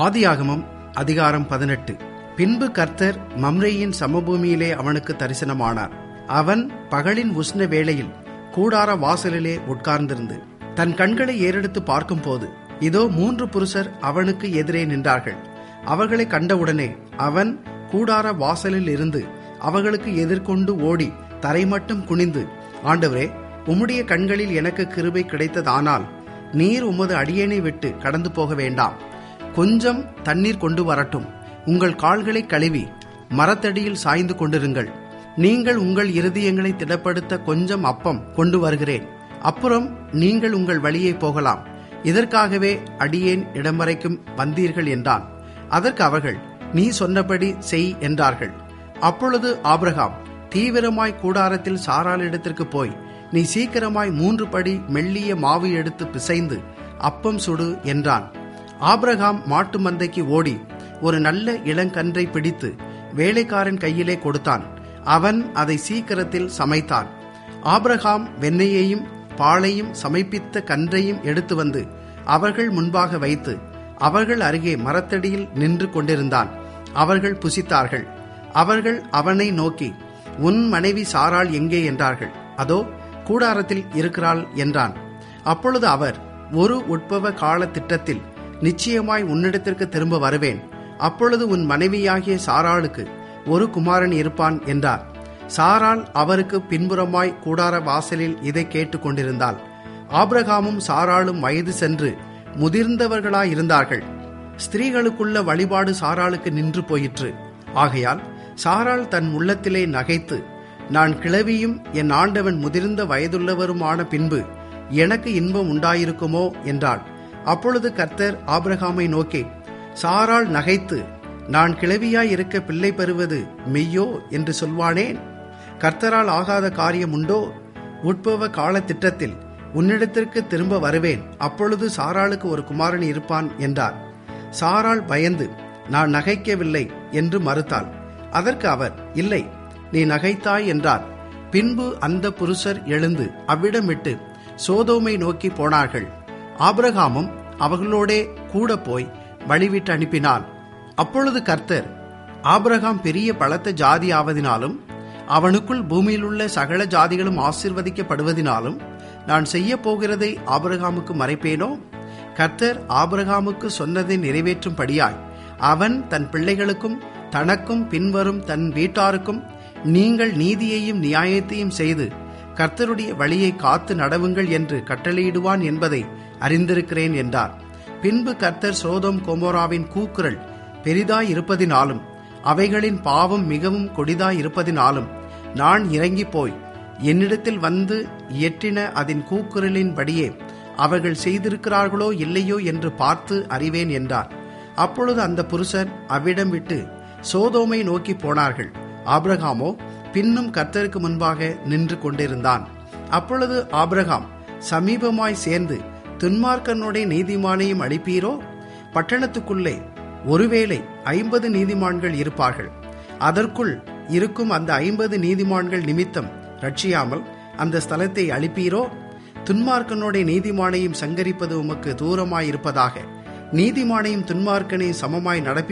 ஆதியாகமம் அதிகாரம் பதினெட்டு பின்பு கர்த்தர் மம்ரேயின் சமபூமியிலே அவனுக்கு தரிசனமானார் அவன் பகலின் உஷ்ண வேளையில் கூடார வாசலிலே உட்கார்ந்திருந்து தன் கண்களை ஏறெடுத்து பார்க்கும்போது இதோ மூன்று புருஷர் அவனுக்கு எதிரே நின்றார்கள் அவர்களை கண்டவுடனே அவன் கூடார வாசலில் இருந்து அவர்களுக்கு எதிர்கொண்டு ஓடி தரை மட்டும் குனிந்து ஆண்டவரே உம்முடைய கண்களில் எனக்கு கிருபை கிடைத்ததானால் நீர் உமது அடியேனை விட்டு கடந்து போக வேண்டாம் கொஞ்சம் தண்ணீர் கொண்டு வரட்டும் உங்கள் கால்களை கழுவி மரத்தடியில் சாய்ந்து கொண்டிருங்கள் நீங்கள் உங்கள் இருதயங்களை திடப்படுத்த கொஞ்சம் அப்பம் கொண்டு வருகிறேன் அப்புறம் நீங்கள் உங்கள் வழியே போகலாம் இதற்காகவே அடியேன் இடம் வரைக்கும் வந்தீர்கள் என்றான் அதற்கு அவர்கள் நீ சொன்னபடி செய் என்றார்கள் அப்பொழுது ஆபிரகாம் தீவிரமாய் கூடாரத்தில் சாராளிடத்திற்கு போய் நீ சீக்கிரமாய் மூன்று படி மெல்லிய மாவு எடுத்து பிசைந்து அப்பம் சுடு என்றான் ஆபிரகாம் மாட்டு மந்தைக்கு ஓடி ஒரு நல்ல இளங்கன்றை பிடித்து வேலைக்காரன் கையிலே கொடுத்தான் அவன் அதை சீக்கிரத்தில் சமைத்தான் ஆபிரகாம் வெண்ணெயையும் பாலையும் சமைப்பித்த கன்றையும் எடுத்து வந்து அவர்கள் முன்பாக வைத்து அவர்கள் அருகே மரத்தடியில் நின்று கொண்டிருந்தான் அவர்கள் புசித்தார்கள் அவர்கள் அவனை நோக்கி உன் மனைவி சாராள் எங்கே என்றார்கள் அதோ கூடாரத்தில் இருக்கிறாள் என்றான் அப்பொழுது அவர் ஒரு உட்பவ கால திட்டத்தில் நிச்சயமாய் உன்னிடத்திற்கு திரும்ப வருவேன் அப்பொழுது உன் மனைவியாகிய சாராளுக்கு ஒரு குமாரன் இருப்பான் என்றார் சாராள் அவருக்கு பின்புறமாய் கூடார வாசலில் இதை கேட்டுக் கொண்டிருந்தாள் ஆபிரகாமும் சாராளும் வயது சென்று முதிர்ந்தவர்களாயிருந்தார்கள் ஸ்திரீகளுக்குள்ள வழிபாடு சாராளுக்கு நின்று போயிற்று ஆகையால் சாராள் தன் உள்ளத்திலே நகைத்து நான் கிளவியும் என் ஆண்டவன் முதிர்ந்த வயதுள்ளவருமான பின்பு எனக்கு இன்பம் உண்டாயிருக்குமோ என்றாள் அப்பொழுது கர்த்தர் ஆபிரகாமை நோக்கி சாராள் நகைத்து நான் கிளவியாய் இருக்க பிள்ளை பெறுவது மெய்யோ என்று சொல்வானேன் கர்த்தரால் ஆகாத காரியம் உண்டோ உட்பவ கால திட்டத்தில் உன்னிடத்திற்கு திரும்ப வருவேன் அப்பொழுது சாராளுக்கு ஒரு குமாரன் இருப்பான் என்றார் சாராள் பயந்து நான் நகைக்கவில்லை என்று மறுத்தாள் அதற்கு அவர் இல்லை நீ நகைத்தாய் என்றார் பின்பு அந்த புருஷர் எழுந்து அவ்விடம் விட்டு சோதோமை நோக்கி போனார்கள் ஆபிரகாமும் அவர்களோடே கூட போய் வழிவிட்டு அனுப்பினான் அப்பொழுது கர்த்தர் ஆபிரகாம் பெரிய பலத்த ஜாதி ஆவதினாலும் அவனுக்குள் பூமியிலுள்ள சகல ஜாதிகளும் ஆசிர்வதிக்கப்படுவதினாலும் நான் செய்ய போகிறதை ஆபிரகாமுக்கு மறைப்பேனோ கர்த்தர் ஆபிரகாமுக்கு சொன்னதை நிறைவேற்றும்படியாய் அவன் தன் பிள்ளைகளுக்கும் தனக்கும் பின்வரும் தன் வீட்டாருக்கும் நீங்கள் நீதியையும் நியாயத்தையும் செய்து கர்த்தருடைய வழியை காத்து நடவுங்கள் என்று கட்டளையிடுவான் என்பதை அறிந்திருக்கிறேன் என்றார் பின்பு கர்த்தர் சோதோம் கொமோராவின் கூக்குரல் பெரிதாய் இருப்பதினாலும் அவைகளின் பாவம் மிகவும் கொடிதாய் இருப்பதினாலும் நான் இறங்கி போய் என்னிடத்தில் வந்து இயற்றின அதன் கூக்குரலின் படியே அவர்கள் செய்திருக்கிறார்களோ இல்லையோ என்று பார்த்து அறிவேன் என்றார் அப்பொழுது அந்த புருஷர் அவ்விடம் விட்டு சோதோமை நோக்கி போனார்கள் ஆபிரகாமோ பின்னும் கர்த்தருக்கு முன்பாக நின்று கொண்டிருந்தான் அப்பொழுது ஆபிரகாம் சமீபமாய் சேர்ந்து துன்மார்க்கனுடைய நீதிமானையும் அழிப்பீரோ பட்டணத்துக்குள்ளே ஒருவேளை ஐம்பது நீதிமான்கள் இருப்பார்கள் அதற்குள் இருக்கும் அந்த ஐம்பது நீதிமான்கள் நிமித்தம் ரட்சியாமல் அந்த ஸ்தலத்தை அழிப்பீரோ துன்மார்க்கனுடைய நீதிமானையும் சங்கரிப்பது உமக்கு தூரமாயிருப்பதாக நீதிமானையும் துன்மார்க்கனையும் சமமாய் நடப்பி